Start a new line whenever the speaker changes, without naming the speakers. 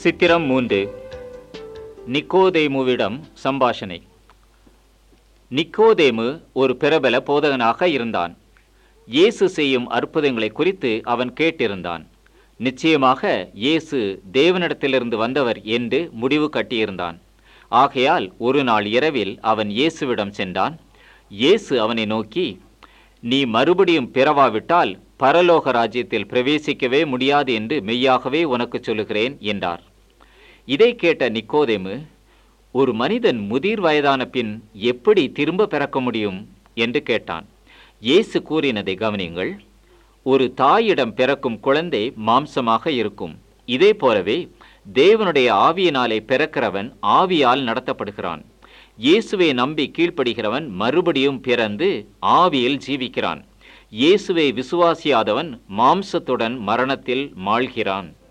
சித்திரம் மூன்று நிக்கோதேமுவிடம் சம்பாஷணை நிக்கோதேமு ஒரு பிரபல போதகனாக இருந்தான் இயேசு செய்யும் அற்புதங்களை குறித்து அவன் கேட்டிருந்தான் நிச்சயமாக இயேசு தேவனிடத்திலிருந்து வந்தவர் என்று முடிவு கட்டியிருந்தான் ஆகையால் ஒரு நாள் இரவில் அவன் இயேசுவிடம் சென்றான் இயேசு அவனை நோக்கி நீ மறுபடியும் பிறவாவிட்டால் பரலோக ராஜ்யத்தில் பிரவேசிக்கவே முடியாது என்று மெய்யாகவே உனக்கு சொல்லுகிறேன் என்றார் இதை கேட்ட நிக்கோதேமு ஒரு மனிதன் முதிர் வயதான பின் எப்படி திரும்ப பிறக்க முடியும் என்று கேட்டான் இயேசு கூறினதை கவனியுங்கள் ஒரு தாயிடம் பிறக்கும் குழந்தை மாம்சமாக இருக்கும் இதே போலவே தேவனுடைய ஆவியினாலே பிறக்கிறவன் ஆவியால் நடத்தப்படுகிறான் இயேசுவை நம்பி கீழ்ப்படுகிறவன் மறுபடியும் பிறந்து ஆவியில் ஜீவிக்கிறான் இயேசுவை விசுவாசியாதவன் மாம்சத்துடன் மரணத்தில் மாழ்கிறான்